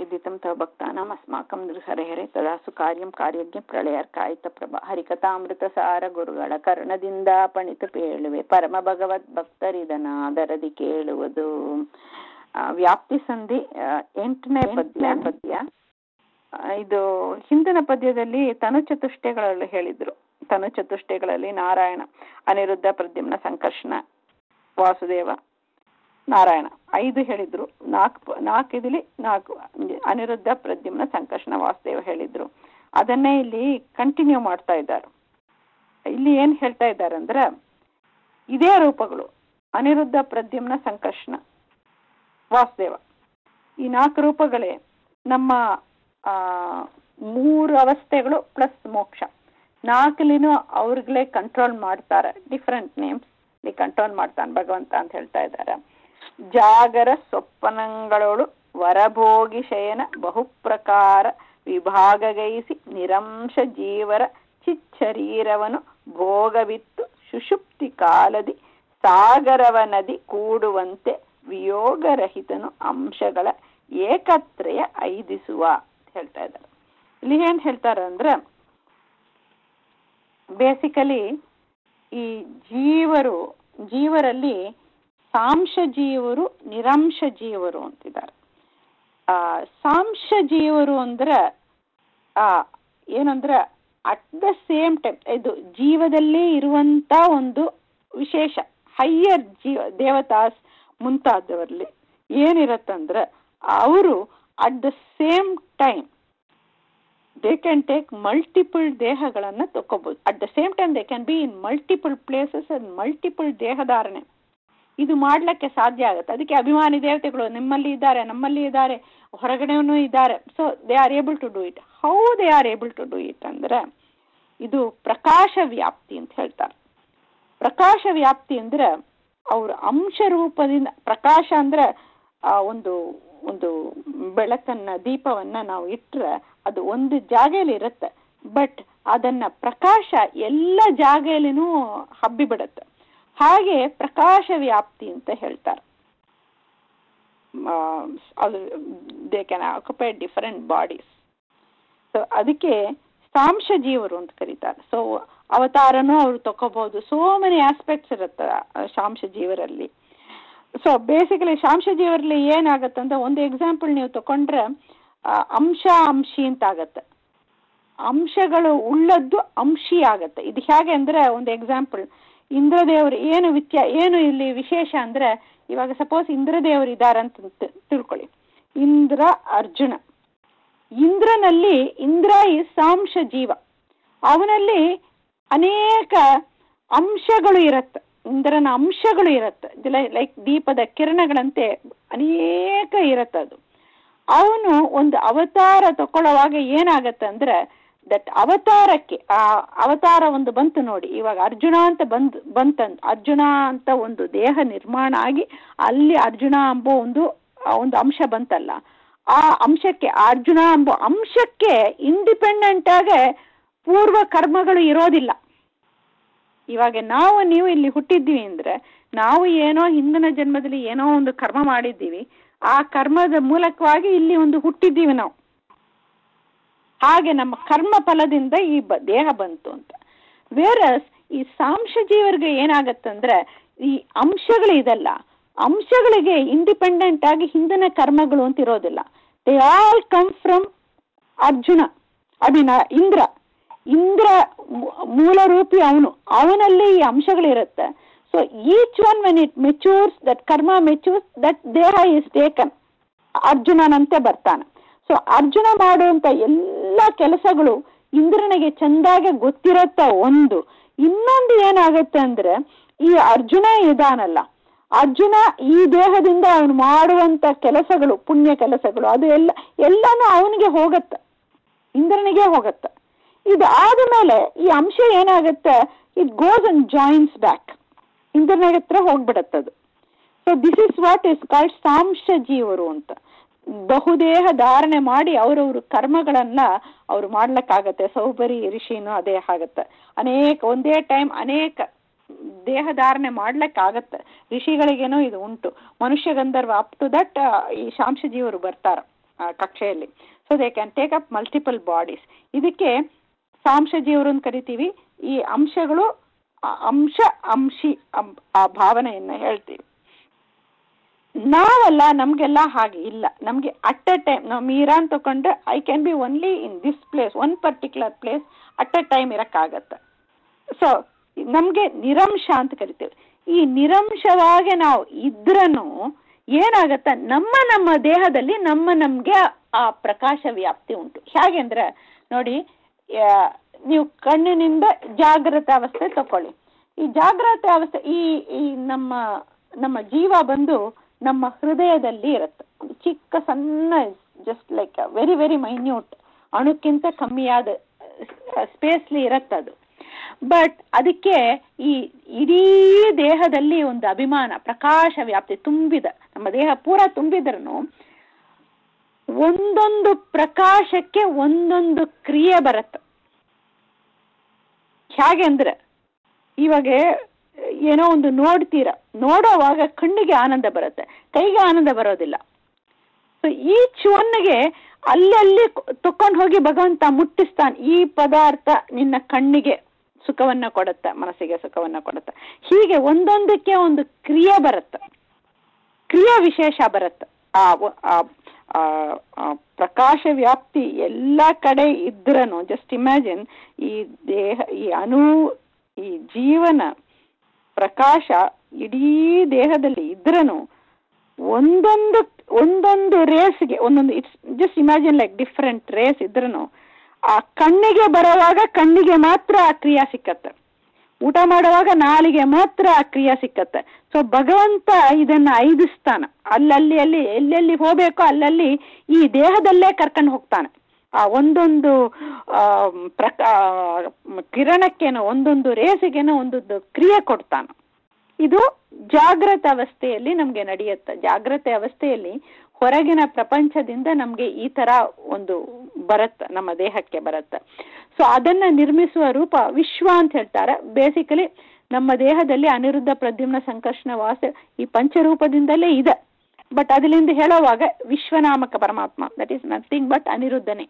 विदितं तव भक्तानाम् अस्माकं हरे तदासु ಕಾರ್ಯಂ ಕಾರ್ಯಜ್ಞ ಪ್ರಳಯರ್ಕಾಯಿತ ಪ್ರಭಾ ಹರಿಕಥಾಮೃತಸಾರ ಗುರುಗಳ ಕರ್ಣದಿಂದ ಪಣಿತು ಪೇಳುವೆ ಪರಮ ಭಗವದ್ ಭಕ್ತರಿದನಾದರದಿ ಕೇಳುವುದು ಆ, ವ್ಯಾಪ್ತಿ ಸಂಧಿ ಆ, ಎಂಟನೇ ಪದ್ಯ ಪದ್ಯ ಆ, ಇದು ಹಿಂದಿನ ಪದ್ಯದಲ್ಲಿ ತನು ಚತುಷ್ಟಯಗಳಲ್ಲಿ ಹೇಳಿದ್ರು ತನು ಚತುಷ್ಟಯಗಳಲ್ಲಿ ನಾರಾಯಣ ಅನಿರುದ್ಧ ಪ್ರದ್ಯುಮ್ನ ಸಂಕರ್ಷಣ ವಾಸುದೇವ ನಾರಾಯಣ ಐದು ಹೇಳಿದ್ರು ನಾಲ್ಕು ನಾಲ್ಕು ಇದಿಲಿ ನಾಲ್ಕು ಅನಿರುದ್ಧ ಪ್ರದ್ಯುಮ್ನ ಸಂಕರ್ಷಣ ವಾಸುದೇವ ಹೇಳಿದ್ರು ಅದನ್ನೇ ಇಲ್ಲಿ ಕಂಟಿನ್ಯೂ ಮಾಡ್ತಾ ಇದ್ದಾರೆ ಇಲ್ಲಿ ಏನ್ ಹೇಳ್ತಾ ಇದ್ದಾರೆ ಅಂದ್ರೆ ಇದೇ ರೂಪಗಳು ಅನಿರುದ್ಧ ಪ್ರದ್ಯುಮ್ನ ಸಂಕರ್ಷಣ ವಾಸುದೇವ ಈ ನಾಲ್ಕು ರೂಪಗಳೇ ನಮ್ಮ ಆ ಮೂರು ಅವಸ್ಥೆಗಳು ಪ್ಲಸ್ ಮೋಕ್ಷ ನಾಲ್ಕಲಿನೂ ಅವ್ರಿಗಳೇ ಕಂಟ್ರೋಲ್ ಮಾಡ್ತಾರೆ ಡಿಫ್ರೆಂಟ್ ನೇಮ್ಸ್ ಇಲ್ಲಿ ಕಂಟ್ರೋಲ್ ಮಾಡ್ತಾನೆ ಭಗವಂತ ಅಂತ ಹೇಳ್ತಾ ಇದ್ದಾರೆ ಜಾಗರ ಸೊಪ್ಪನಂಗಳೊಳು ವರಭೋಗಿ ಶಯನ ಬಹುಪ್ರಕಾರ ವಿಭಾಗಗೈಸಿ ನಿರಂಶ ಜೀವರ ಚಿಚ್ಚರೀರವನು ಭೋಗವಿತ್ತು ಸುಷುಪ್ತಿ ಕಾಲದಿ ಸಾಗರವ ನದಿ ಕೂಡುವಂತೆ ವಿಯೋಗರಹಿತನು ಅಂಶಗಳ ಏಕತ್ರಯ ಐದಿಸುವ ಅಂತ ಹೇಳ್ತಾ ಇದ್ದಾರೆ ಇಲ್ಲಿ ಏನ್ ಹೇಳ್ತಾರೆ ಅಂದ್ರೆ ಬೇಸಿಕಲಿ ಈ ಜೀವರು ಜೀವರಲ್ಲಿ ಸಾಂಶ ಜೀವರು ನಿರಂಶ ಜೀವರು ಅಂತಿದ್ದಾರೆ ಆ ಸಾಂಶ ಜೀವರು ಅಂದ್ರೆ ಆ ಏನಂದ್ರೆ ಅಟ್ ದ ಸೇಮ್ ಟೈಮ್ ಇದು ಜೀವದಲ್ಲೇ ಇರುವಂತ ಒಂದು ವಿಶೇಷ ಹೈಯರ್ ಜೀವ ದೇವತಾಸ್ ಮುಂತಾದವರಲ್ಲಿ ಏನಿರತ್ತಂದ್ರೆ ಅವರು at the same time they can take multiple ದೇಹಗಳನ್ನ ತಕೋಬಹುದು at the same time they can be in multiple places and multiple ದೇಹಧಾರಣೆ ಇದು ಮಾಡ್ಲಿಕ್ಕೆ ಸಾಧ್ಯ ಆಗುತ್ತೆ ಅದಕ್ಕೆ ಅಭಿಮಾನಿ ದೇವತೆಗಳು ನಿಮ್ಮಲ್ಲಿ ಇದ್ದಾರೆ ನಮ್ಮಲ್ಲಿ ಇದ್ದಾರೆ ಹೊರಗಡೆನೂ ಇದ್ದಾರೆ so they are able to do it how they are able to do it ಅಂದ್ರೆ ಇದು ಪ್ರಕಾಶ ವ್ಯಾಪ್ತಿ ಅಂತ ಹೇಳ್ತಾರೆ ಪ್ರಕಾಶ ವ್ಯಾಪ್ತಿ ಅಂದ್ರೆ ಅವ್ರ ಅಂಶ ರೂಪದಿಂದ ಪ್ರಕಾಶ ಅಂದ್ರೆ ಆ ಒಂದು ಒಂದು ಬೆಳಕನ್ನ ದೀಪವನ್ನ ನಾವು ಇಟ್ರೆ ಅದು ಒಂದು ಜಾಗೆಯಲ್ಲಿ ಇರುತ್ತೆ ಬಟ್ ಅದನ್ನ ಪ್ರಕಾಶ ಎಲ್ಲ ಜಾಗೆಯಲ್ಲಿನೂ ಹಬ್ಬಿ ಬಿಡುತ್ತೆ ಹಾಗೆ ಪ್ರಕಾಶ ವ್ಯಾಪ್ತಿ ಅಂತ ಹೇಳ್ತಾರೆ ಅದು they can occupy different bodies so ಅದಕ್ಕೆ ಸಾಂಶ ಜೀವರು ಅಂತ ಕರೀತಾರೆ ಸೊ ಅವತಾರನೂ ಅವ್ರು ತಗೋಬಹುದು ಸೋ ಮೆನಿ ಆಸ್ಪೆಕ್ಟ್ಸ್ ಇರುತ್ತೆ ಶಾಂಶ ಜೀವರಲ್ಲಿ ಸೊ ಬೇಸಿಕಲಿ ಶಾಂಶ ಜೀವರಲ್ಲಿ ಏನಾಗತ್ತಂದ್ರೆ ಒಂದು ಎಕ್ಸಾಂಪಲ್ ನೀವು ತಗೊಂಡ್ರೆ ಅಂಶ ಅಂಶಿ ಅಂತ ಆಗತ್ತೆ ಅಂಶಗಳು ಉಳ್ಳದ್ದು ಅಂಶಿ ಆಗತ್ತೆ ಇದು ಹೇಗೆ ಅಂದ್ರೆ ಒಂದು ಎಕ್ಸಾಂಪಲ್ ಇಂದ್ರದೇವರು ಏನು ವಿತ್ಯ ಏನು ಇಲ್ಲಿ ವಿಶೇಷ ಅಂದ್ರೆ ಇವಾಗ ಸಪೋಸ್ ಇಂದ್ರದೇವರು ಇದ್ದಾರೆ ಅಂತ ತಿಳ್ಕೊಳ್ಳಿ ಇಂದ್ರ ಅರ್ಜುನ ಇಂದ್ರನಲ್ಲಿ ಇಂದ್ರ ಈ ಸಾಂಶ ಜೀವ ಅವನಲ್ಲಿ ಅನೇಕ ಅಂಶಗಳು ಇರತ್ತೆ ಇಂದ್ರನ ಅಂಶಗಳು ಇರತ್ತೆ ಲೈಕ್ ದೀಪದ ಕಿರಣಗಳಂತೆ ಅನೇಕ ಇರತ್ತೆ ಅದು ಅವನು ಒಂದು ಅವತಾರ ತಗೊಳ್ಳುವಾಗ ಏನಾಗತ್ತೆ ಅಂದ್ರೆ ದಟ್ ಅವತಾರಕ್ಕೆ ಆ ಅವತಾರ ಒಂದು ಬಂತು ನೋಡಿ ಇವಾಗ ಅರ್ಜುನ ಅಂತ ಬಂದ್ ಬಂತಂದ್ ಅರ್ಜುನ ಅಂತ ಒಂದು ದೇಹ ನಿರ್ಮಾಣ ಆಗಿ ಅಲ್ಲಿ ಅರ್ಜುನ ಎಂಬ ಒಂದು ಒಂದು ಅಂಶ ಬಂತಲ್ಲ ಆ ಅಂಶಕ್ಕೆ ಅರ್ಜುನ ಎಂಬ ಅಂಶಕ್ಕೆ ಇಂಡಿಪೆಂಡೆಂಟ್ ಆಗಿ ಪೂರ್ವ ಕರ್ಮಗಳು ಇರೋದಿಲ್ಲ ಇವಾಗ ನಾವು ನೀವು ಇಲ್ಲಿ ಹುಟ್ಟಿದ್ದೀವಿ ಅಂದ್ರೆ ನಾವು ಏನೋ ಹಿಂದಿನ ಜನ್ಮದಲ್ಲಿ ಏನೋ ಒಂದು ಕರ್ಮ ಮಾಡಿದ್ದೀವಿ ಆ ಕರ್ಮದ ಮೂಲಕವಾಗಿ ಇಲ್ಲಿ ಒಂದು ಹುಟ್ಟಿದ್ದೀವಿ ನಾವು ಹಾಗೆ ನಮ್ಮ ಕರ್ಮ ಫಲದಿಂದ ಈ ಬ ದೇಹ ಬಂತು ಅಂತ ವೇರಸ್ ಈ ಸಾಂಶ ಜೀವರಿಗೆ ಏನಾಗತ್ತಂದ್ರೆ ಈ ಅಂಶಗಳು ಇದಲ್ಲ ಅಂಶಗಳಿಗೆ ಇಂಡಿಪೆಂಡೆಂಟ್ ಆಗಿ ಹಿಂದಿನ ಕರ್ಮಗಳು ಅಂತ ಇರೋದಿಲ್ಲ they all come from Arjuna ಅಭಿನ ಇಂದ್ರ ಇಂದ್ರ ಮೂಲ ರೂಪಿ ಅವನು ಅವನಲ್ಲಿ ಈ ಅಂಶಗಳಿರುತ್ತೆ so each one when it matures that karma matures that ದೇಹ ಇಸ್ ಟೇಕನ್ ಅರ್ಜುನನಂತೆ ಬರ್ತಾನೆ ಸೊ ಅರ್ಜುನ ಮಾಡುವಂತ ಎಲ್ಲ ಕೆಲಸಗಳು ಇಂದ್ರನಿಗೆ ಚಂದಾಗೆ ಗೊತ್ತಿರತ್ತ ಒಂದು ಇನ್ನೊಂದು ಏನಾಗತ್ತೆ ಅಂದ್ರೆ ಈ ಅರ್ಜುನ ಇದಾನಲ್ಲ ಅರ್ಜುನ ಈ ದೇಹದಿಂದ ಅವನು ಮಾಡುವಂತ ಕೆಲಸಗಳು ಪುಣ್ಯ ಕೆಲಸಗಳು ಅದು ಎಲ್ಲ ಎಲ್ಲಾನು ಅವನಿಗೆ ಹೋಗತ್ತ ಇಂದ್ರನಿಗೆ ಹೋಗತ್ತ ಇದು ಆದ ಮೇಲೆ ಈ ಅಂಶ ಏನಾಗತ್ತೆ it goes and joins back ಇಂದ್ರನ ಹತ್ರ ಹೋಗ್ಬಿಡತ್ತದು so this is what is called ಸಾಂಶ ಜೀವರು ಅಂತ ಬಹುದೇಹ ಧಾರಣೆ ಮಾಡಿ ಅವರವ್ರ ಕರ್ಮಗಳನ್ನ ಅವ್ರು ಮಾಡ್ಲಿಕ್ಕಾಗತ್ತೆ ಸೌಬರಿ ಋಷಿನೂ ಅದೇ ಆಗತ್ತೆ ಅನೇಕ ಒಂದೇ ಟೈಮ್ ಅನೇಕ ದೇಹ ಧಾರಣೆ ಮಾಡ್ಲಿಕ್ಕಾಗತ್ತೆ ಋಷಿಗಳಿಗೇನೋ ಇದು ಉಂಟು ಮನುಷ್ಯ ಗಂಧರ್ವ ಅಪ್ ಟು ದಟ್ ಈ ಶಾಂಶ ಜೀವರು ಬರ್ತಾರ ಕಕ್ಷೆಯಲ್ಲಿ so they can take up multiple bodies ಇದಕ್ಕೆ ಸಾಂಶ ಜೀವರು ಅಂತ ಕರಿತೀವಿ ಈ ಅಂಶಗಳು ಅಂಶ ಅಂಶಿ ಆ ಭಾವನೆಯನ್ನ ಹೇಳ್ತೀವಿ ನಾವಲ್ಲ ನಮ್ಗೆಲ್ಲ ಹಾಗೆ ಇಲ್ಲ ನಮ್ಗೆ ಅಟ್ ಅ ಟೈಮ್ ನಾವು ಮೀರಾನ್ ತಗೊಂಡ್ರೆ I can be only in this place one particular place at a time ಇರಕ್ಕಾಗತ್ತೆ ಸೊ ನಮ್ಗೆ ನಿರಂಶ ಅಂತ ಕರಿತೇವೆ ಈ ನಿರಂಶವಾಗಿ ನಾವು ಇದ್ರನು ಏನಾಗತ್ತ ನಮ್ಮ ನಮ್ಮ ದೇಹದಲ್ಲಿ ನಮ್ಮ ನಮ್ಗೆ ಆ ಪ್ರಕಾಶ ವ್ಯಾಪ್ತಿ ಉಂಟು ಹೇಗೆ ಅಂದ್ರೆ ನೋಡಿ ನೀವು ಕಣ್ಣಿನಿಂದ ಜಾಗೃತ ಅವಸ್ಥೆ ತಕೊಳ್ಳಿ ಈ ಜಾಗೃತ ಅವಸ್ಥೆ ಈ ಈ ನಮ್ಮ ನಮ್ಮ ಜೀವ ಬಂದು ನಮ್ಮ ಹೃದಯದಲ್ಲಿ ಇರುತ್ತೆ ಒಂದು ಚಿಕ್ಕ ಸಣ್ಣ just like very very minute ಅಣುಕ್ಕಿಂತ ಕಮ್ಮಿಯಾದ ಸ್ಪೇಸ್ಲಿ ಇರತ್ತದು ಬಟ್ ಅದಕ್ಕೆ ಈ ಇಡೀ ದೇಹದಲ್ಲಿ ಒಂದು ಅಭಿಮಾನ ಪ್ರಕಾಶ ವ್ಯಾಪ್ತಿ ತುಂಬಿದ ನಮ್ಮ ದೇಹ ಪೂರ ತುಂಬಿದ್ರೂ ಒಂದೊಂದು ಪ್ರಕಾಶಕ್ಕೆ ಒಂದೊಂದು ಕ್ರಿಯೆ ಬರುತ್ತೆ ಹೇಗೆ ಅಂದ್ರೆ ಇವಾಗ ಏನೋ ಒಂದು ನೋಡ್ತೀರ ನೋಡೋವಾಗ ಕಣ್ಣಿಗೆ ಆನಂದ ಬರುತ್ತೆ ಕೈಗೆ ಆನಂದ ಬರೋದಿಲ್ಲ ಸೊ ಈಚ್ ಒನ್ಗೆ ಅಲ್ಲಲ್ಲಿ ತಕೊಂಡು ಹೋಗಿ ಭಗವಂತ ಮುಟ್ಟಿಸ್ತಾನೆ ಈ ಪದಾರ್ಥ ನಿನ್ನ ಕಣ್ಣಿಗೆ ಸುಖವನ್ನ ಕೊಡುತ್ತೆ ಮನಸ್ಸಿಗೆ ಸುಖವನ್ನ ಕೊಡುತ್ತೆ ಹೀಗೆ ಒಂದೊಂದಕ್ಕೆ ಒಂದು ಕ್ರಿಯೆ ಬರುತ್ತೆ ಕ್ರಿಯೆ ವಿಶೇಷ ಬರುತ್ತೆ ಆ ಪ್ರಕಾಶ ವ್ಯಾಪ್ತಿ ಎಲ್ಲ ಕಡೆ ಇದ್ರನು ಜಸ್ಟ್ ಇಮ್ಯಾಜಿನ್ ಈ ದೇಹ ಈ ಅಣು ಈ ಜೀವನ ಪ್ರಕಾಶ ಇಡೀ ದೇಹದಲ್ಲಿ ಇದ್ರನು ಒಂದೊಂದು ಒಂದೊಂದು ರೇಸ್ಗೆ ಒಂದೊಂದು it's just imagine like different rays ಇದ್ರನು ಆ ಕಣ್ಣಿಗೆ ಬರುವಾಗ ಕಣ್ಣಿಗೆ ಮಾತ್ರ ಆ ಕ್ರಿಯಾ ಸಿಕ್ಕತ್ತೆ ಊಟ ಮಾಡುವಾಗ ನಾಲಿಗೆ ಮಾತ್ರ ಆ ಕ್ರಿಯಾ ಸಿಕ್ಕತ್ತೆ ಸೊ ಭಗವಂತ ಇದನ್ನ ಐದಿಸ್ತಾನ ಅಲ್ಲಲ್ಲಿ ಅಲ್ಲಿ ಎಲ್ಲೆಲ್ಲಿ ಹೋಗ್ಬೇಕೋ ಅಲ್ಲಲ್ಲಿ ಈ ದೇಹದಲ್ಲೇ ಕರ್ಕೊಂಡು ಹೋಗ್ತಾನೆ ಆ ಒಂದೊಂದು ಪ್ರಕಾ ಕಿರಣಕ್ಕೇನೋ ಒಂದೊಂದು ರೇಸಿಗೇನೋ ಒಂದೊಂದು ಕ್ರಿಯೆ ಕೊಡ್ತಾನೆ ಇದು ಜಾಗೃತ ಅವಸ್ಥೆಯಲ್ಲಿ ನಮ್ಗೆ ನಡೆಯುತ್ತೆ ಜಾಗೃತ ಅವಸ್ಥೆಯಲ್ಲಿ ಹೊರಗಿನ ಪ್ರಪಂಚದಿಂದ ನಮ್ಗೆ ಈ ತರ ಒಂದು ಬರುತ್ತೆ ನಮ್ಮ ದೇಹಕ್ಕೆ ಬರುತ್ತೆ ಸೊ ಅದನ್ನ ನಿರ್ಮಿಸುವ ರೂಪ ವಿಶ್ವ ಅಂತ ಹೇಳ್ತಾರೆ ಬೇಸಿಕಲಿ ನಮ್ಮ ದೇಹದಲ್ಲಿ ಅನಿರುದ್ಧ ಪ್ರದ್ಯುಮ್ನ ಸಂಕರ್ಷಣ ವಾಸ ಈ ಪಂಚರೂಪದಿಂದಲೇ ಇದೆ ಬಟ್ ಅದರಿಂದ ಹೇಳುವಾಗ ವಿಶ್ವನಾಮಕ ಪರಮಾತ್ಮ ದಟ್ ಈಸ್ ನಥಿಂಗ್ ಬಟ್ ಅನಿರುದ್ಧನೇ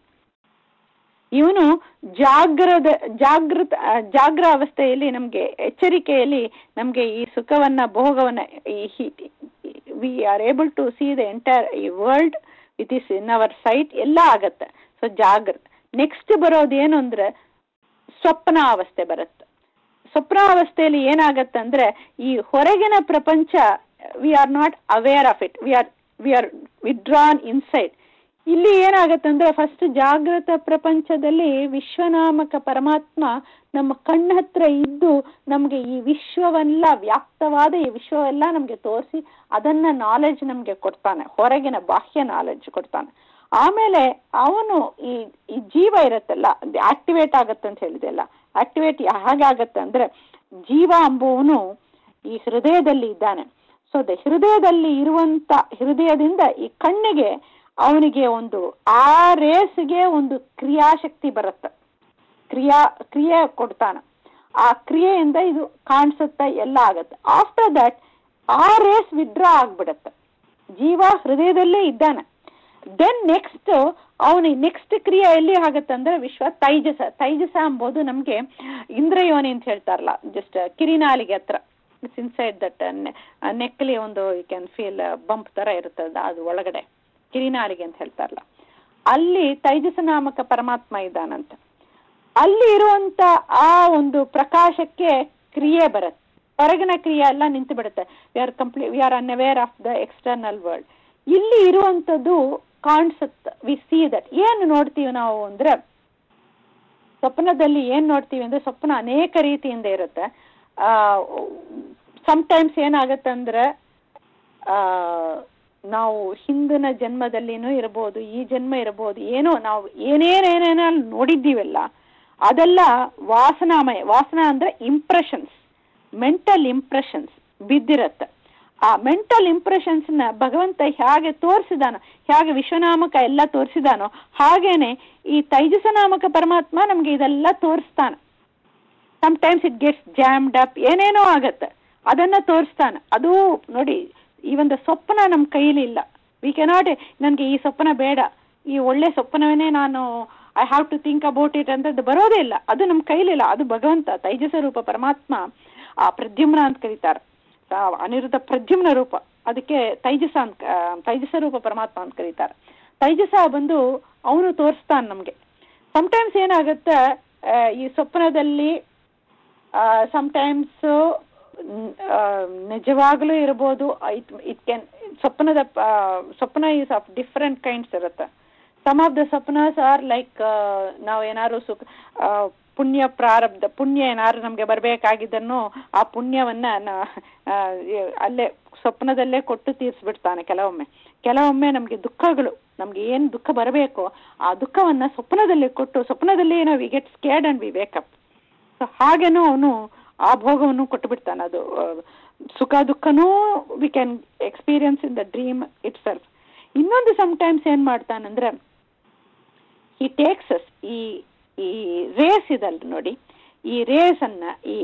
ಇವನು ಜಾಗ್ರದ ಜಾಗೃತ ಜಾಗ್ರ ಅವಸ್ಥೆಯಲ್ಲಿ ನಮ್ಗೆ ಎಚ್ಚರಿಕೆಯಲ್ಲಿ ನಮ್ಗೆ ಈ ಸುಖವನ್ನ ಭೋಗವನ್ನ ಈ we are able to see the entire ಈ world with is in our sight ಎಲ್ಲ ಆಗತ್ತೆ ಸೊ ಜಾಗೃತ ನೆಕ್ಸ್ಟ್ ಬರೋದು ಏನು ಅಂದ್ರೆ ಸ್ವಪ್ನ ಅವಸ್ಥೆ ಬರುತ್ತೆ ಸ್ವಪ್ನ ಅವಸ್ಥೆಯಲ್ಲಿ ಏನಾಗತ್ತೆ ಅಂದ್ರೆ ಈ ಹೊರಗಿನ ಪ್ರಪಂಚ we are not aware of it we are we are withdrawn inside ಇಲ್ಲಿ ಏನಾಗತ್ತೆ ಅಂದ್ರೆ ಫಸ್ಟ್ ಜಾಗೃತ ಪ್ರಪಂಚದಲ್ಲಿ ವಿಶ್ವನಾಮಕ ಪರಮಾತ್ಮ ನಮ್ಮ ಕಣ್ಣ ಹತ್ರ ಇದ್ದು ನಮ್ಗೆ ಈ ವಿಶ್ವವೆಲ್ಲ ವ್ಯಾಪ್ತವಾದ ಈ ವಿಶ್ವವೆಲ್ಲ ನಮ್ಗೆ ತೋರಿಸಿ ಅದನ್ನ ನಾಲೆಡ್ಜ್ ನಮ್ಗೆ ಕೊಡ್ತಾನೆ ಹೊರಗಿನ ಬಾಹ್ಯ ನಾಲೆಡ್ಜ್ ಕೊಡ್ತಾನೆ ಆಮೇಲೆ ಅವನು ಈ ಈ ಜೀವ ಇರತ್ತಲ್ಲ ಆಕ್ಟಿವೇಟ್ ಆಗತ್ತೆ ಅಂತ ಹೇಳಿದೆಲ್ಲ ಆಕ್ಟಿವೇಟ್ ಹಾಗಾಗತ್ತೆ ಅಂದ್ರೆ ಜೀವ ಅಂಬುವನು ಈ ಹೃದಯದಲ್ಲಿ ಇದ್ದಾನೆ ಸೊ ದ ಹೃದಯದಲ್ಲಿ ಇರುವಂತ ಹೃದಯದಿಂದ ಈ ಕಣ್ಣಿಗೆ ಅವನಿಗೆ ಒಂದು ಆ ರೇಸ್ಗೆ ಒಂದು ಕ್ರಿಯಾಶಕ್ತಿ ಬರುತ್ತೆ ಕ್ರಿಯಾ ಕ್ರಿಯೆ ಕೊಡ್ತಾನ ಆ ಕ್ರಿಯೆಯಿಂದ ಇದು ಕಾಣಿಸುತ್ತೆ ಎಲ್ಲ ಆಗತ್ತೆ ಆಫ್ಟರ್ ದಟ್ ಆ ರೇಸ್ ವಿಡ್ರಾ ಆಗ್ಬಿಡತ್ತೆ ಜೀವ ಹೃದಯದಲ್ಲೇ ಇದ್ದಾನೆ ದೆನ್ ನೆಕ್ಸ್ಟ್ ಅವನು ನೆಕ್ಸ್ಟ್ ಕ್ರಿಯೆ ಎಲ್ಲಿ ಆಗತ್ತೆ ಅಂದ್ರೆ ವಿಶ್ವ ತೈಜಸ ತೈಜಸ ಎಂಬುದು ನಮ್ಗೆ ಇಂದ್ರಯೋನಿ ಅಂತ ಹೇಳ್ತಾರಲ್ಲ ಜಸ್ಟ್ ಕಿರಿನಾಲಿಗೆ ಹತ್ರ ಇಟ್ಸ್ ಇನ್ಸೈಡ್ ದಟ್ ನೆಕ್ಲಿ ಒಂದು ಯು ಕ್ಯಾನ್ ಫೀಲ್ ಬಂಪ್ ತರ ಇರ್ತದ ಅದು ಒಳಗಡೆ ಕಿರಿನಾಲಿಗೆ ಅಂತ ಹೇಳ್ತಾರಲ್ಲ ಅಲ್ಲಿ ತೈಜಸ ನಾಮಕ ಪರಮಾತ್ಮ ಇದ್ದಾನಂತ ಅಲ್ಲಿ ಇರುವಂತ ಆ ಒಂದು ಪ್ರಕಾಶಕ್ಕೆ ಕ್ರಿಯೆ ಬರುತ್ತೆ ಹೊರಗಿನ ಕ್ರಿಯೆ ಎಲ್ಲ ನಿಂತು ಬಿಡುತ್ತೆ we are complete we are unaware of the external world ಇಲ್ಲಿ ಇರುವಂತದ್ದು ಕಾಣಿಸುತ್ತೆ ವಿ ಸಿ ದಟ್ ಏನು ನೋಡ್ತೀವಿ ನಾವು ಅಂದ್ರೆ ಸ್ವಪ್ನದಲ್ಲಿ ಏನ್ ನೋಡ್ತೀವಿ ಅಂದ್ರೆ ಸ್ವಪ್ನ ಅನೇಕ ರೀತಿಯಿಂದ ಇರುತ್ತೆ ಆ ಸಮಟೈಮ್ಸ್ ಏನಾಗತ್ತೆ ಅಂದ್ರೆ ಆ ನಾವು ಹಿಂದಿನ ಜನ್ಮದಲ್ಲಿನೂ ಇರಬಹುದು ಈ ಜನ್ಮ ಇರಬಹುದು ಏನೋ ನಾವು ಏನೇನೇನೇನ ನೋಡಿದ್ದೀವಲ್ಲ ಅದೆಲ್ಲ ವಾಸನಾಮಯ ವಾಸನ ಅಂದ್ರೆ ಇಂಪ್ರೆಷನ್ಸ್ ಮೆಂಟಲ್ ಇಂಪ್ರೆಷನ್ಸ್ ಬಿದ್ದಿರತ್ತೆ ಆ ಮೆಂಟಲ್ ಇಂಪ್ರೆಷನ್ಸ್ ನ ಭಗವಂತ ಹೇಗೆ ತೋರಿಸಿದಾನೋ ಹೇಗೆ ವಿಶ್ವನಾಮಕ ಎಲ್ಲ ತೋರಿಸಿದಾನೋ ಹಾಗೇನೆ ಈ ತೈಜಸ ನಾಮಕ ಪರಮಾತ್ಮ ನಮ್ಗೆ ಇದೆಲ್ಲ ತೋರಿಸ್ತಾನ times it gets jammed up ಏನೇನೋ ಆಗತ್ತೆ ಅದನ್ನ ತೋರಿಸ್ತಾನ ಅದು ನೋಡಿ ಈ ಒಂದು ಸ್ವಪ್ನ ನಮ್ಮ ಕೈಲಿ ಇಲ್ಲ ವಿ ಕೆನಾಟ್ ನನಗೆ ಈ ಸ್ವಪ್ನ ಬೇಡ ಈ ಒಳ್ಳೆ ಸ್ವಪ್ನವನ್ನೇ ನಾನು I have to think about it ಅಂತದ್ದು ಬರೋದೇ ಇಲ್ಲ ಅದು ನಮ್ಮ ಕೈಲಿಲ್ಲ ಅದು ಭಗವಂತ ತೈಜಸ ರೂಪ ಪರಮಾತ್ಮ ಆ ಪ್ರದ್ಯುಮ್ನ ಅಂತ ಕರೀತಾರೆ ಆ ಅನಿರುದ್ಧ ಪ್ರದ್ಯುಮ್ನ ರೂಪ ಅದಕ್ಕೆ ತೈಜಸ ಅಂತ ತೈಜಸ ರೂಪ ಪರಮಾತ್ಮ ಅಂತ ಕರೀತಾರೆ ತೈಜಸ ಬಂದು ಅವನು ತೋರಿಸ್ತಾನೆ ನಮಗೆ ಸಮಟೈಮ್ಸ್ ಏನಾಗುತ್ತೆ ಈ ಸ್ವಪ್ನದಲ್ಲಿ ಸಮಟೈಮ್ಸ್ ನಿಜವಾಗ್ಲೂ ಇರ್ಬೋದು ಇಟ್ ಇಟ್ ಕ್ಯಾನ್ ಸ್ವಪ್ನದ ಸ್ವಪ್ನ ಈಸ್ ಆಫ್ ಡಿಫ್ರೆಂಟ್ ಕೈಂಡ್ಸ್ ಇರುತ್ತೆ ಸಮ್ ಆಫ್ ದ ಸ್ವಪ್ನಸ್ ಆರ್ ಲೈಕ್ ನಾವು ಏನಾದ್ರು ಸುಖ ಪುಣ್ಯ ಪ್ರಾರಬ್ಧ ಪುಣ್ಯ ಏನಾದ್ರು ನಮಗೆ ಬರಬೇಕಾಗಿದ್ದನ್ನು ಆ ಪುಣ್ಯವನ್ನ ಅಲ್ಲೇ ಸ್ವಪ್ನದಲ್ಲೇ ಕೊಟ್ಟು ತೀರಿಸ್ಬಿಡ್ತಾನೆ ಕೆಲವೊಮ್ಮೆ ಕೆಲವೊಮ್ಮೆ ನಮಗೆ ದುಃಖಗಳು ನಮ್ಗೆ ಏನು ದುಃಖ ಬರಬೇಕು ಆ ದುಃಖವನ್ನ ಸ್ವಪ್ನದಲ್ಲಿ ಕೊಟ್ಟು ಸ್ವಪ್ನದಲ್ಲಿ ನಾವು we get scared and we wake up so ಹಾಗೇನೂ ಅವನು ಆ ಭೋಗವನ್ನು ಕೊಟ್ಟು ಬಿಡ್ತಾನೆ ಅದು ಸುಖ ದುಃಖನೂ we can experience in the dream itself ಇನ್ನೊಂದು ಸಮಟೈಮ್ಸ್ ಏನ್ ಮಾಡ್ತಾನಂದ್ರೆ ಈ ಟೇಕ್ಸಸ್ ಈ ಈ ರೇಸ್ ಇದಲ್ ನೋಡಿ ಈ ರೇಸನ್ನ ಈ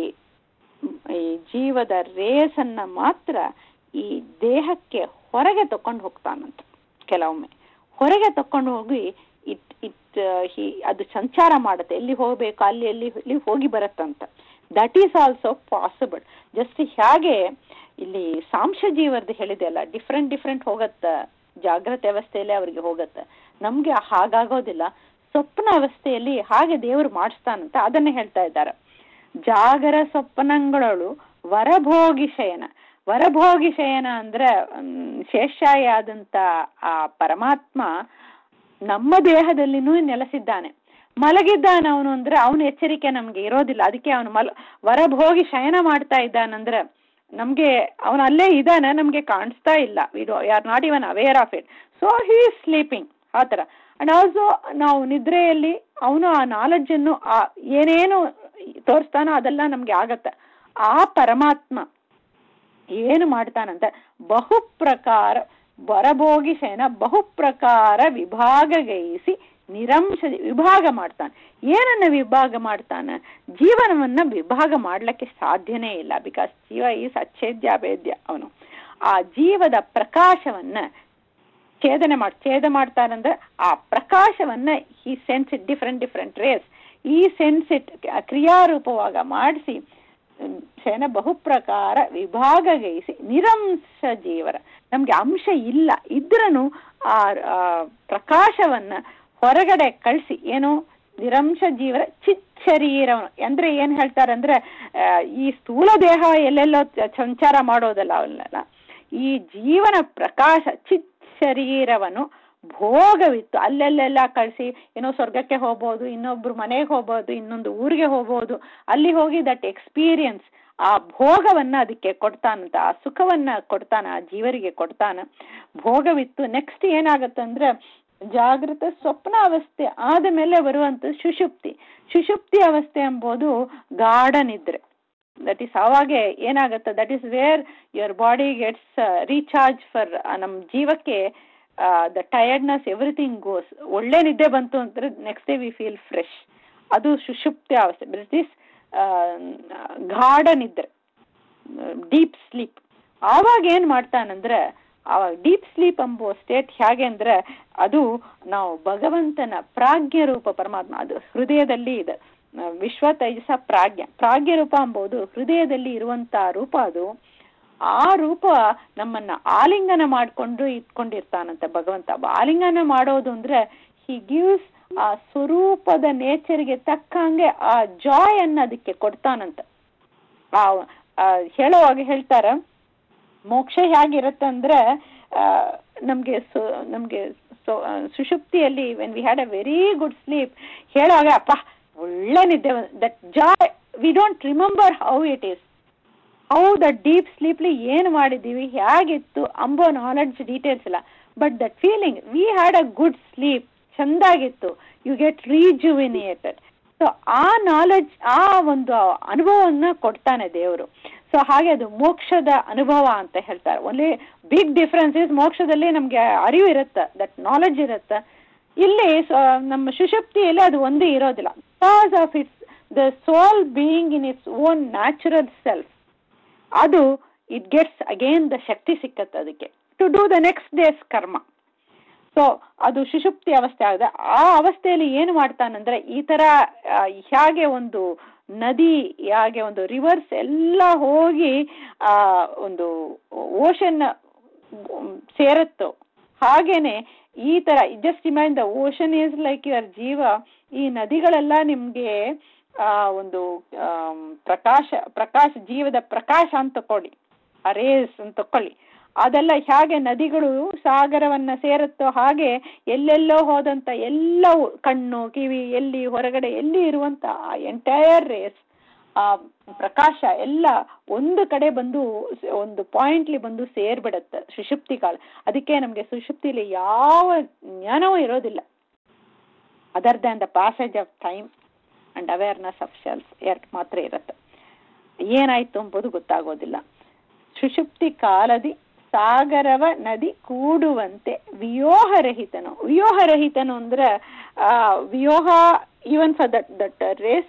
ಈ ಜೀವದ ರೇಸನ್ನ ಮಾತ್ರ ಈ ದೇಹಕ್ಕೆ ಹೊರಗೆ ತಕೊಂಡು ಹೋಗ್ತಾನಂತ ಕೆಲವೊಮ್ಮೆ ಹೊರಗೆ ತಕೊಂಡು ಹೋಗಿ ಇಟ್ ಇಟ್ ಹಿ ಅದು ಸಂಚಾರ ಮಾಡುತ್ತೆ ಎಲ್ಲಿ ಹೋಗಬೇಕು ಅಲ್ಲಿ ಎಲ್ಲಿ ಇಲ್ಲಿ ಹೋಗಿ ಬರುತ್ತಂತ that is also possible just ಹೇಗೆ ಇಲ್ಲಿ ಸಾಂಶ ಜೀವರ್ದು ಹೇಳಿದೆ ಅಲ್ಲ ಡಿಫ್ರೆಂಟ್ ಡಿಫ್ರೆಂಟ್ ಹೋಗತ್ತ ಜಾಗ್ರತೆ ಅವಸ್ಥೆಯಲ್ಲೇ ಅವರಿಗೆ ಹೋಗತ್ತೆ ನಮ್ಗೆ ಹಾಗಾಗೋದಿಲ್ಲ ಸ್ವಪ್ನ ಅವಸ್ಥೆಯಲ್ಲಿ ಹಾಗೆ ದೇವರು ಮಾಡಿಸ್ತಾನಂತ ಅದನ್ನೇ ಹೇಳ್ತಾ ಇದ್ದಾರೆ ಜಾಗರ ಸ್ವಪ್ನಗಳು ವರಭೋಗಿ ಶಯನ ವರಭೋಗಿ ಶಯನ ಅಂದ್ರೆ ಶೇಷಾಯಿ ಆದಂತ ಆ ಪರಮಾತ್ಮ ನಮ್ಮ ದೇಹದಲ್ಲಿನೂ ನೆಲೆಸಿದ್ದಾನೆ ಮಲಗಿದ್ದಾನ ಅವನು ಅಂದ್ರೆ ಅವನ ಎಚ್ಚರಿಕೆ ನಮ್ಗೆ ಇರೋದಿಲ್ಲ ಅದಕ್ಕೆ ಅವನು ಮಲ ವರಭೋಗಿ ಶಯನ ಮಾಡ್ತಾ ಇದ್ದಾನಂದ್ರೆ ನಮ್ಗೆ ಅವನು ಅಲ್ಲೇ ಇದ್ದಾನೆ ನಮ್ಗೆ ಕಾಣಿಸ್ತಾ ಇಲ್ಲ we do are not even aware of it so he is sleeping ಆ ಥರ ಅಂಡ್ ಆಲ್ಸೋ ನಾವು ನಿದ್ರೆಯಲ್ಲಿ ಅವನು ಆ ನಾಲೆಡ್ಜನ್ನು ಆ ಏನೇನು ತೋರಿಸ್ತಾನೋ ಅದೆಲ್ಲ ನಮ್ಗೆ ಆಗತ್ತೆ ಆ ಪರಮಾತ್ಮ ಏನು ಮಾಡ್ತಾನಂತ ಬಹುಪ್ರಕಾರ ಬರಭೋಗಿ ಶಯನ ಬಹುಪ್ರಕಾರ ವಿಭಾಗಗೈಸಿ ನಿರಂಶ ವಿಭಾಗ ಮಾಡ್ತಾನೆ ಏನನ್ನ ವಿಭಾಗ ಮಾಡ್ತಾನೆ ಜೀವನವನ್ನ ವಿಭಾಗ ಮಾಡ್ಲಿಕ್ಕೆ ಸಾಧ್ಯನೇ ಇಲ್ಲ ಬಿಕಾಸ್ ಜೀವ ಈಸ್ ಅಚ್ಛೇದ್ಯ ಅಭೇದ್ಯ ಅವನು ಆ ಜೀವದ ಪ್ರಕಾಶವನ್ನ ಛೇದನೆ ಮಾಡಿ ಛೇದ ಮಾಡ್ತಾರಂದ್ರೆ ಆ ಪ್ರಕಾಶವನ್ನ ಈ sense it different different rays ಈ ಸೆನ್ಸ್ ಇಟ್ ಕ್ರಿಯಾರೂಪವಾಗ ಮಾಡಿಸಿ ಶಯನ ಬಹುಪ್ರಕಾರ ವಿಭಾಗಗೈಸಿ ನಿರಂಶ ಜೀವರ ನಮ್ಗೆ ಅಂಶ ಇಲ್ಲ ಇದ್ರೂ ಆ ಪ್ರಕಾಶವನ್ನ ಹೊರಗಡೆ ಕಳಿಸಿ ಏನು ನಿರಂಶ ಜೀವರ ಚಿತ್ ಶರೀರವನು ಅಂದ್ರೆ ಏನ್ ಹೇಳ್ತಾರಂದ್ರೆ ಈ ಸ್ಥೂಲ ದೇಹ ಎಲ್ಲೆಲ್ಲೋ ಸಂಚಾರ ಮಾಡೋದಲ್ಲ ಅವನ್ನೆಲ್ಲ ಈ ಜೀವನ ಪ್ರಕಾಶ ಚಿತ್ ಶರೀರವನ್ನು ಭೋಗವಿತ್ತು ಅಲ್ಲೆಲ್ಲೆಲ್ಲ ಕಳಿಸಿ ಏನೋ ಸ್ವರ್ಗಕ್ಕೆ ಹೋಗ್ಬೋದು ಇನ್ನೊಬ್ರು ಮನೆಗೆ ಹೋಗ್ಬೋದು ಇನ್ನೊಂದು ಊರಿಗೆ ಹೋಗ್ಬೋದು ಅಲ್ಲಿ ಹೋಗಿ ದಟ್ ಎಕ್ಸ್ಪೀರಿಯನ್ಸ್ ಆ ಭೋಗವನ್ನ ಅದಕ್ಕೆ ಕೊಡ್ತಾನಂತ ಆ ಸುಖವನ್ನ ಕೊಡ್ತಾನ ಆ ಜೀವರಿಗೆ ಕೊಡ್ತಾನ ಭೋಗವಿತ್ತು ನೆಕ್ಸ್ಟ್ ಏನಾಗತ್ತಂದ್ರೆ ಜಾಗೃತ ಸ್ವಪ್ನ ಅವಸ್ಥೆ ಆದ ಮೇಲೆ ಬರುವಂತ ಸುಷುಪ್ತಿ ಸುಷುಪ್ತಿ ಅವಸ್ಥೆ ಎಂಬುದು ಗಾಢ ನಿದ್ರೆ ದಟ್ ಈಸ್ ಅವಾಗೆ ಏನಾಗುತ್ತೆ that is where your body gets recharge for ನಮ್ಮ ಜೀವಕ್ಕೆ ದ ಟಯರ್ಡ್ನೆಸ್ ಎವ್ರಿಥಿಂಗ್ ಗೋಸ್ ಒಳ್ಳೆ ನಿದ್ದೆ ಬಂತು ಅಂದ್ರೆ next day we feel fresh ಅದು ಸುಷುಪ್ತಿ ಅವಸ್ಥೆ ದಿಸ್ ಇಸ್ ಗಾಢ ನಿದ್ರೆ ಡೀಪ್ ಸ್ಲೀಪ್ ಆವಾಗ ಏನ್ ಮಾಡ್ತಾನಂದ್ರೆ ಆವಾಗ ಡೀಪ್ ಸ್ಲೀಪ್ ಎಂಬುವ ಸ್ಟೇಟ್ ಹೇಗೆ ಅಂದ್ರೆ ಅದು ನಾವು ಭಗವಂತನ ಪ್ರಾಜ್ಞ ರೂಪ ಪರಮಾತ್ಮ ಅದು ಹೃದಯದಲ್ಲಿ ಇದೆ ವಿಶ್ವ ತೈಜಸ ಪ್ರಾಜ್ಞ ಪ್ರಾಜ್ಞ ರೂಪ ಎಂಬುದು ಹೃದಯದಲ್ಲಿ ಇರುವಂತ ರೂಪ ಅದು ಆ ರೂಪ ನಮ್ಮನ್ನ ಆಲಿಂಗನ ಮಾಡ್ಕೊಂಡು ಇಟ್ಕೊಂಡಿರ್ತಾನಂತೆ ಭಗವಂತ ಆಲಿಂಗನ ಮಾಡೋದು ಅಂದ್ರೆ ಹಿ ಗಿವ್ಸ್ ಆ ಸ್ವರೂಪದ ನೇಚರ್ಗೆ ತಕ್ಕಂಗೆ ಆ ಜಾಯ್ ಅನ್ನ ಅದಕ್ಕೆ ಕೊಡ್ತಾನಂತ ಆ ಹೇಳೋವಾಗ ಹೇಳ್ತಾರ ಮೋಕ್ಷ ಹೇಗಿರುತ್ತೆ ಅಂದ್ರೆ ನಮ್ಗೆ ನಮ್ಗೆ ಸುಷುಪ್ತಿಯಲ್ಲಿ when we had a very good sleep ಹೇಳುವಾಗ ಅಪ್ಪ ಒಳ್ಳೆ ನಿದ್ದೆ that joy we don't remember how it is how the deep ಸ್ಲೀಪ್ಲಿ ಏನು ಮಾಡಿದ್ದೀವಿ ಹೇಗಿತ್ತು ಅಂಬೋ ನಾಲೆಡ್ಜ್ ಡೀಟೇಲ್ಸ್ ಇಲ್ಲ but that feeling we had a good sleep ಚೆಂದಾಗಿತ್ತು ಯು ಗೆಟ್ ರೀಜುವಿನೇಟೆಡ್ ಸೊ ಆ ನಾಲೆಡ್ಜ್ ಆ ಒಂದು ಅನುಭವವನ್ನ ಕೊಡ್ತಾನೆ ದೇವರು ಸೊ ಹಾಗೆ ಅದು ಮೋಕ್ಷದ ಅನುಭವ ಅಂತ ಹೇಳ್ತಾರೆ ಓನ್ಲಿ ಬಿಗ್ ಡಿಫ್ರೆನ್ಸ್ ಇಸ್ ಮೋಕ್ಷದಲ್ಲಿ ನಮ್ಗೆ ಅರಿವು ಇರುತ್ತೆ ದಟ್ ನಾಲೆಡ್ಜ್ ಇರುತ್ತೆ ಇಲ್ಲಿ ನಮ್ಮ ಸುಷುಪ್ತಿಯಲ್ಲಿ ಅದು ಒಂದೇ ಇರೋದಿಲ್ಲ because of its the soul being in its own natural self ಅದು ಇಟ್ ಗೆಟ್ಸ್ ಅಗೇನ್ ದ ಶಕ್ತಿ ಸಿಕ್ಕತ್ತೆ ಅದಕ್ಕೆ to do the next days karma so ಅದು ಸುಷುಪ್ತಿ ಅವಸ್ಥೆ ಆಗಿದೆ ಆ ಅವಸ್ಥೆಯಲ್ಲಿ ಏನು ಮಾಡ್ತಾನಂದ್ರೆ ಈ ತರ ಆ, ಹೇಗೆ ಒಂದು ನದಿ ಹೇಗೆ ಒಂದು ರಿವರ್ಸ್ ಎಲ್ಲ ಹೋಗಿ ಆ ಒಂದು ಓಷನ್ ಸೇರುತ್ತೋ ಹಾಗೇನೆ ಈ ತರ ಜಸ್ಟ್ ಇಮ್ಯಾನ್ the ocean is like your ಜೀವ ಈ ನದಿಗಳೆಲ್ಲ ನಿಮ್ಗೆ ಆ ಒಂದು ಆಮ್, ಪ್ರಕಾಶ ಪ್ರಕಾಶ ಜೀವದ ಪ್ರಕಾಶ ಅಂತ ತಕೊಳ್ಳಿ ಆ ರೇಸ್ ಅಂತ ತಕೊಳ್ಳಿ ಅದೆಲ್ಲ ಹೇಗೆ ನದಿಗಳು ಸಾಗರವನ್ನ ಸೇರುತ್ತೋ ಹಾಗೆ ಎಲ್ಲೆಲ್ಲೋ ಹೋದಂತ ಎಲ್ಲವೂ ಕಣ್ಣು ಕಿವಿ ಎಲ್ಲಿ ಹೊರಗಡೆ ಎಲ್ಲಿ ಇರುವಂತ ಎಂಟೈರ್ ರೇಸ್ ಆ ಪ್ರಕಾಶ ಎಲ್ಲ ಒಂದು ಕಡೆ ಬಂದು ಸ- ಒಂದು ಪಾಯಿಂಟ್ಲಿ ಬಂದು ಸೇರ್ಬಿಡತ್ತೆ ಸುಷುಪ್ತಿ ಕಾಲ ಅದಕ್ಕೆ ನಮಗೆ ಸುಷುಪ್ತಿಲಿ ಯಾವ ಜ್ಞಾನವೂ ಇರೋದಿಲ್ಲ other than the passage of time and awareness of self ಎರಡು ಮಾತ್ರ ಇರುತ್ತೆ ಏನಾಯ್ತು ಎಂಬುದು ಗೊತ್ತಾಗೋದಿಲ್ಲ ಸುಷುಪ್ತಿ ಕಾಲದಿ ಸಾಗರವ ನದಿ ಕೂಡುವಂತೆ ವಿಯೋಹರಹಿತನು ವಿಯೋಹರಹಿತನು ಅಂದ್ರೆ ಆ ವಿಯೋಹ even for that that race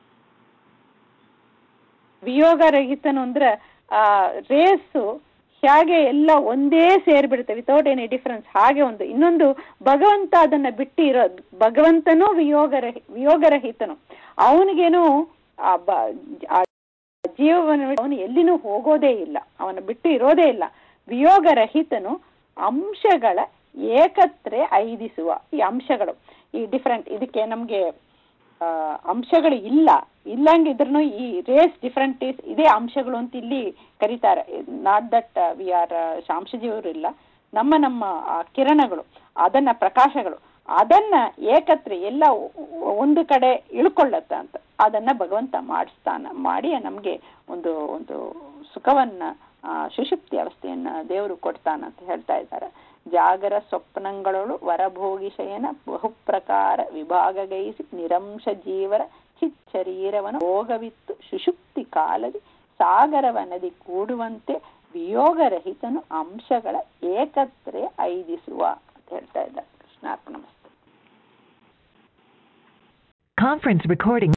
ವಿಯೋಗರಹಿತನು ಅಂದ್ರೆ ಆ ರೇಸು ಹೇಗೆ ಎಲ್ಲ ಒಂದೇ ಸೇರ್ಬಿಡುತ್ತೆ ವಿತೌಟ್ ಎನಿ ಡಿಫರೆನ್ಸ್ ಹಾಗೆ ಒಂದು ಇನ್ನೊಂದು ಭಗವಂತ ಅದನ್ನ ಬಿಟ್ಟು ಇರೋದು ಭಗವಂತನೂ ವಿಯೋಗರಹಿ ವಿಯೋಗರಹಿತನು ಅವನಿಗೇನು ಆ ಬ- ಆ ಜೀವವನ್ನು ಅವನು ಎಲ್ಲಿನೂ ಹೋಗೋದೇ ಇಲ್ಲ ಅವನ ಬಿಟ್ಟು ಇರೋದೇ ಇಲ್ಲ ವಿಯೋಗರಹಿತನು ಅಂಶಗಳ ಏಕತ್ರೆ ಐದಿಸುವ ಈ ಅಂಶಗಳು ಈ ಡಿಫರೆಂಟ್ ಇದಕ್ಕೆ ನಮಗೆ ಅಂಶಗಳು ಇಲ್ಲ ಇಲ್ಲಂಗಿದ್ರು ಈ ರೇಸ್ ಡಿಫರೆಂಟ್ ಈಸ್ ಇದೇ ಅಂಶಗಳು ಅಂತ ಇಲ್ಲಿ ಕರೀತಾರೆ ನಾಟ್ ದಟ್ ವಿ ಆರ್ ಅಂಶಜೀವರು ಇಲ್ಲ ನಮ್ಮ ನಮ್ಮ ಆ ಕಿರಣಗಳು ಅದನ್ನ ಪ್ರಕಾಶಗಳು ಅದನ್ನ ಏಕತ್ರೆ ಎಲ್ಲ ಒ- ಒಂದು ಕಡೆ ಇಳ್ಕೊಳ್ಳತ್ತ ಅಂತ ಅದನ್ನ ಭಗವಂತ ಮಾಡಿಸ್ತಾನ ಮಾಡಿ ನಮ್ಗೆ ಒಂದು ಒಂದು ಸುಖವನ್ನ ಆ, ಸುಷುಪ್ತಿ ಅವಸ್ಥೆಯನ್ನ ದೇವರು ಕೊಡ್ತಾನ ಅಂತ ಹೇಳ್ತಾ ಇದ್ದಾರೆ ಜಾಗರ ಸ್ವಪ್ನಗಳೊಳು ವರಭೋಗಿ ಶಯನ ಬಹುಪ್ರಕಾರ ವಿಭಾಗಗೈಸಿ ನಿರಂಶ ಜೀವರ ಚಿತ್ ಶರೀರವನ್ನು ಭೋಗವಿತ್ತು ಸುಷುಪ್ತಿ ಕಾಲದಿ ಸಾಗರವ ನದಿ ಕೂಡುವಂತೆ ವಿಯೋಗರಹಿತನು ಅಂಶಗಳ ಏಕತ್ರೆ ಐದಿಸುವ ಅಂತ ಹೇಳ್ತಾ ಇದ್ದಾರೆ ಕೃಷ್ಣಾರ್ಪಣ ನಮಸ್ತೆ Conference recording